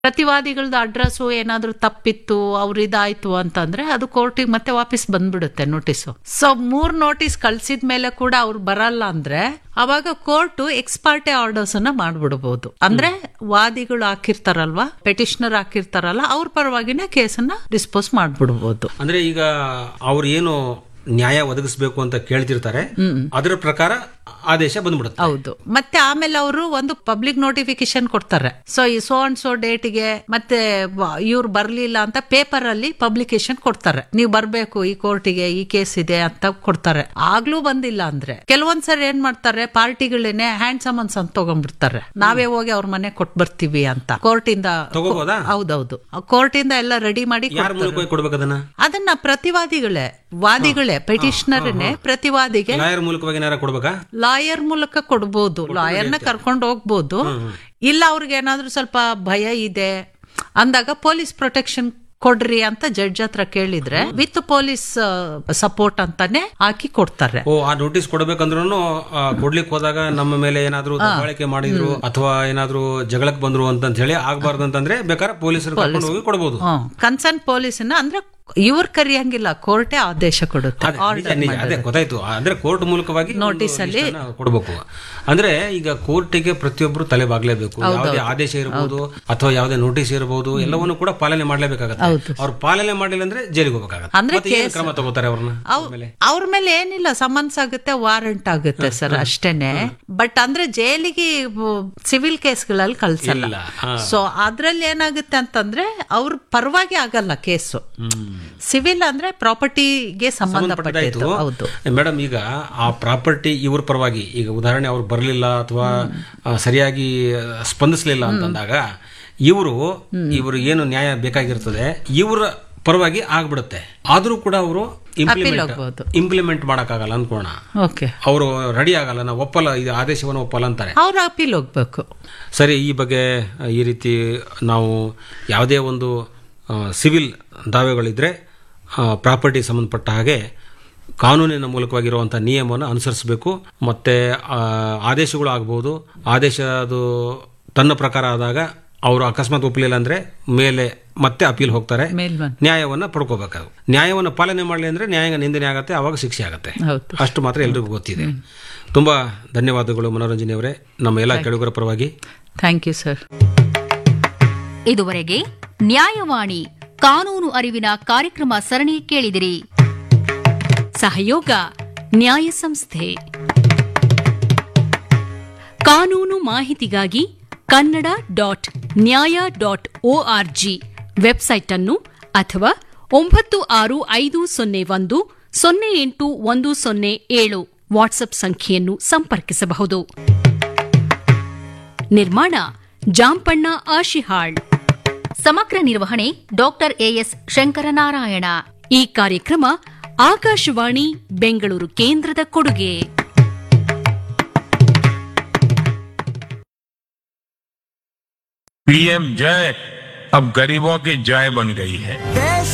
ಪ್ರತಿವಾದಿಗಳದ್ದು address ಏನಾದ್ರೂ ತಪ್ಪಿತ್ತು ಅವ್ರ ಇದಾಯ್ತು ಅಂತಂದ್ರೆ ಅದು ಕೋರ್ಟಿಗೆ ಮತ್ತೆ ವಾಪಸ್ ಬಂದ್ಬಿಡುತ್ತೆ ನೋಟಿಸು ಸೊ ಮೂರ್ ನೋಟಿಸ್ ಕಳ್ಸಿದ ಮೇಲೆ ಕೂಡ ಅವ್ರು ಬರಲ್ಲ ಅಂದ್ರೆ ಅವಾಗ ಕೋರ್ಟ್ ಎಕ್ಸ್ಪಾರ್ಟೆ ಆರ್ಡರ್ಸ್ ಅನ್ನ ಮಾಡ್ಬಿಡ್ಬೋದು ಅಂದ್ರೆ ವಾದಿಗಳು ಹಾಕಿರ್ತಾರಲ್ವಾ ಪೆಟಿಷನರ್ ಹಾಕಿರ್ತಾರಲ್ಲ ಅವ್ರ ಪರವಾಗಿನೇ ಕೇಸನ್ನ ಡಿಸ್ಪೋಸ್ ಮಾಡ್ಬಿಡ್ಬೋದು ಅಂದ್ರೆ ಈಗ ಅವ್ರು ಏನು ನ್ಯಾಯ ಒದಗಿಸ್ಬೇಕು ಅಂತ ಕೇಳ್ತಿರ್ತಾರೆ ಅದರ ಪ್ರಕಾರ ಆದೇಶ ಬಂದ್ಬಿಡುತ್ತೆ ಹೌದು ಮತ್ತೆ ಆಮೇಲೆ ಅವರು ಒಂದು ಪಬ್ಲಿಕ್ ನೋಟಿಫಿಕೇಶನ್ ಕೊಡ್ತಾರೆ ಸೊ ಈ ಸೋ ಅಂಡ್ ಸೋ ಡೇಟ್ಗೆ ಮತ್ತೆ ಇವ್ರು ಬರ್ಲಿಲ್ಲ ಅಂತ ಪೇಪರ್ ಅಲ್ಲಿ ಪಬ್ಲಿಕೇಶನ್ ಕೊಡ್ತಾರೆ ನೀವು ಬರ್ಬೇಕು ಈ ಕೋರ್ಟಿಗೆ ಈ ಕೇಸ್ ಇದೆ ಅಂತ ಕೊಡ್ತಾರೆ ಆಗ್ಲೂ ಬಂದಿಲ್ಲ ಅಂದ್ರೆ ಕೆಲವೊಂದ್ಸರಿ ಏನ್ ಮಾಡ್ತಾರೆ ಪಾರ್ಟಿಗಳೇನೆ ಹ್ಯಾಂಡ್ ಸಮನ್ಸ್ ಅಂತ ತಗೊಂಡ್ಬಿಡ್ತಾರೆ ನಾವೇ ಹೋಗಿ ಅವ್ರ ಮನೆ ಕೊಟ್ ಬರ್ತೀವಿ ಅಂತ ಕೋರ್ಟ್ ಇಂದ ತಗೋಬೋದಾ ಹೌದೌದು ಕೋರ್ಟ್ ಇಂದ ಎಲ್ಲ ರೆಡಿ ಮಾಡಿ ಯಾರ ಮೂಲಕ ಹೋಗಿ ಕೊಡ್ಬೇಕು ಅದನ್ನ ಅದನ್ನ ಪ್ರತಿವಾದಿಗಳೇ ವಾದಿಗಳೇ ಪೆಟಿಷನರ್ನೇ ಪ್ರತಿವಾದಿಗೆ ಲಾಯರ್ ಮೂಲಕವಾಗಿ ಏನಾರ ಕೊಡ್ಬೇಕಾ ಲಾಯರ್ ಮೂಲಕ ಕೊಡ್ಬೋದು ಲಾಯರ್ನ ಕರ್ಕೊಂಡು ಹೋಗ್ಬೋದು ಇಲ್ಲ ಅವ್ರಿಗೆ ಏನಾದ್ರೂ ಸ್ವಲ್ಪ ಭಯ ಇದೆ ಅಂದಾಗ ಪೊಲೀಸ್ ಪ್ರೊಟೆಕ್ಷನ್ ಕೊಡ್ರಿ ಅಂತ ಜಡ್ಜ್ ಹತ್ರ ಕೇಳಿದ್ರೆ ವಿತ್ ಪೊಲೀಸ್ ಸಪೋರ್ಟ್ ಅಂತಾನೆ ಹಾಕಿ ಕೊಡ್ತಾರೆ ಓ ಆ ನೋಟಿಸ್ ಕೊಡ್ಬೇಕಂದ್ರೂ ಕೊಡ್ಲಿಕ್ಕೆ ಹೋದಾಗ ನಮ್ಮ ಮೇಲೆ ಏನಾದ್ರು ದಬ್ಬಾಳಿಕೆ ಮಾಡಿದ್ರು ಅಥವಾ ಏನಾದ್ರು ಜಗಳಕ್ಕೆ ಬಂದ್ರು ಅಂತ ಹೇಳಿ ಆಗ್ಬಾರ್ದು ಅಂತಂದ್ರೆ ಬೇಕಾದ್ರೆ ಪೊಲೀಸರು ಕರ್ಕೊಂಡು ಹೋಗಿ ಕೊಡ್ಬೋದು ಕನ್ಸರ್ನ್ ಪೊಲೀಸ್ನ ಅಂದ್ರೆ ಇವ್ರ ಕರಿಯಂಗಿಲ್ಲ ಕೋರ್ಟೇ ಆದೇಶ ಕೊಡುತ್ತೆ ಅದೇ, ನಿಜ, ನಿಜ. ಅದೇ ಗೊತ್ತಾಯ್ತು ಅಂದ್ರೆ ಕೋರ್ಟ್ ಮೂಲಕವಾಗಿ Notice ಅಲ್ಲಿ ಕೊಡಬೇಕು ಅಂದ್ರೆ ಈಗ ಕೋರ್ಟಿಗೆ ಪ್ರತಿಯೊಬ್ರು ತಲೆ ಬಾಗ್ಲೇಬೇಕು ಯಾವುದೇ ಆದೇಶ ಇರಬಹುದು ಅಥವಾ ಯಾವುದೇ ನೋಟಿಸ್ ಇರಬಹುದು ಎಲ್ಲವನ್ನು ಕೂಡ ಪಾಲನೆ ಮಾಡ್ಲೇಬೇಕಾಗತ್ತೆ ಅವ್ರು ಪಾಲನೆ ಮಾಡಿಲ್ಲ ಅಂದ್ರೆ ಜೈಲಿಗೆ ಹೋಗ್ಬೇಕಾಗತ್ತೆ ಅಂದ್ರೆ ಮತ್ತೆ ಏನ್ ಕ್ರಮ ತಗೋತಾರೆ ಅವ್ರನ್ನ ಅವ್ರ ಮೇಲೆ ಏನಿಲ್ಲ ಸಮನ್ಸ್ ಆಗುತ್ತೆ ವಾರಂಟ್ ಆಗುತ್ತೆ ಸರ್ ಅಷ್ಟೇನೆ ಬಟ್ ಅಂದ್ರೆ ಜೈಲಿಗೆ ಸಿವಿಲ್ ಕೇಸ್ಗಳಲ್ಲಿ ಕಳ್ಸಲ್ಲ ಇಲ್ಲ. ಹಾ. ಸೊ ಅದ್ರಲ್ಲಿ ಏನಾಗುತ್ತೆ ಅಂತಂದ್ರೆ ಅವ್ರ ಪರವಾಗಿ ಆಗಲ್ಲ ಕೇಸು ಸಿವಿಲ್ ಅಂದ್ರೆ ಪ್ರಾಪರ್ಟಿಗೆ ಸಂಬಂಧಪಟ್ಟಿದ್ದು ಹೌದು ಮೇಡಮ್ ಈಗ ಆ ಪ್ರಾಪರ್ಟಿ ಇವ್ರ ಪರವಾಗಿ ಈಗ ಉದಾಹರಣೆ ಅವ್ರು ಬರಲಿಲ್ಲ ಅಥವಾ ಆ, ಸರಿಯಾಗಿ ಸ್ಪಂದಿಸಲಿಲ್ಲ ಅಂತಂದಾಗ ಇವರು ಇವರು ಏನು ನ್ಯಾಯ ಬೇಕಾಗಿರ್ತದೆ ಇವರ ಪರವಾಗಿ ಆಗ್ಬಿಡುತ್ತೆ ಆದ್ರೂ ಕೂಡ ಅವರು ಇಂಪ್ಲಿಮೆಂಟ್ ಹೋಗ್ಬೋದು. ಇಂಪ್ಲಿಮೆಂಟ್ ಮಾಡಕ್ಕಾಗಲ್ಲ ಅನ್ಕೋಣ ಓಕೆ ಅವರು ರೆಡಿ ಆಗಲ್ಲ ನಾವು ಒಪ್ಪಲ್ಲ ಇದು ಆದೇಶವನ್ನು ಒಪ್ಪಲ್ಲ ಅಂತಾರೆ ಅವ್ರ ಅಪೀಲ್ ಹೋಗ್ಬೇಕು ಸರಿ ಈ ಬಗ್ಗೆ ಆ, ಈ ರೀತಿ ನಾವು ಯಾವುದೇ ಒಂದು ಆ, ಸಿವಿಲ್ ದಾವೆಗಳಿದ್ರೆ ಪ್ರಾಪರ್ಟಿ ಸಂಬಂಧಪಟ್ಟ ಹಾಗೆ ಕಾನೂನಿನ ಮೂಲಕವಾಗಿರುವಂಥ ನಿಯಮವನ್ನು ಅನುಸರಿಸಬೇಕು ಮತ್ತು ಆದೇಶಗಳು ಆಗ್ಬೋದು ಆದೇಶ ಅದು ತನ್ನ ಪ್ರಕಾರ ಆದಾಗ ಅವರು ಅಕಸ್ಮಾತ್ ಒಪ್ಪಲಿಲ್ಲ ಅಂದರೆ ಮೇಲೆ ಮತ್ತೆ ಅಪೀಲ್ ಹೋಗ್ತಾರೆ ಮೇಲ್ಮನ್ ನ್ಯಾಯವನ್ನು ಪಡ್ಕೋಬೇಕಾಗ ನ್ಯಾಯವನ್ನು ಪಾಲನೆ ಮಾಡಲಿ ಅಂದರೆ ನ್ಯಾಯ ನಿಂದನೆ ಆಗುತ್ತೆ ಆವಾಗ ಶಿಕ್ಷೆ ಆಗುತ್ತೆ ಹೌದು ಅಷ್ಟು ಮಾತ್ರ ಎಲ್ರಿಗೂ ಗೊತ್ತಿದೆ ತುಂಬಾ ಧನ್ಯವಾದಗಳು ಮನೋರಂಜನೆ ಅವರೇ ನಮ್ಮ ಎಲ್ಲ ಕೆಳಗರ ಪರವಾಗಿ ಥ್ಯಾಂಕ್ ಯು ಸರ್ ಇದುವರೆಗೆ ನ್ಯಾಯವಾಣಿ ಕಾನೂನು ಅರಿವಿನ ಕಾರ್ಯಕ್ರಮ ಸರಣಿ ಕೇಳಿದಿರಿ ಸಹಯೋಗ ನ್ಯಾಯ ಸಂಸ್ಥೆ ಕಾನೂನು ಮಾಹಿತಿಗಾಗಿ Kannada dot Nyaya dot ORG website ಅನ್ನು ಅಥವಾ ಒಂಬತ್ತು ಆರು ಐದು ಸೊನ್ನೆ ಒಂದು ಸೊನ್ನೆ ಎಂಟು ಒಂದು ಸೊನ್ನೆ ಏಳು ವಾಟ್ಸ್ಆಪ್ ಸಂಖ್ಯೆಯನ್ನು ಸಂಪರ್ಕಿಸಬಹುದು ನಿರ್ಮಾಣ ಜಾಂಪಣ್ಣ ಆಶಿಹಾಳ್ ಸಮಗ್ರ ನಿರ್ವಹಣೆ ಡಾಕ್ಟರ್ ಎಎಸ್ ಶಂಕರನಾರಾಯಣ ಈ ಕಾರ್ಯಕ್ರಮ ಆಕಾಶವಾಣಿ ಬೆಂಗಳೂರು ಕೇಂದ್ರದ ಕೊಡುಗೆ पीएम जय अब गरीबों की जय बन गई है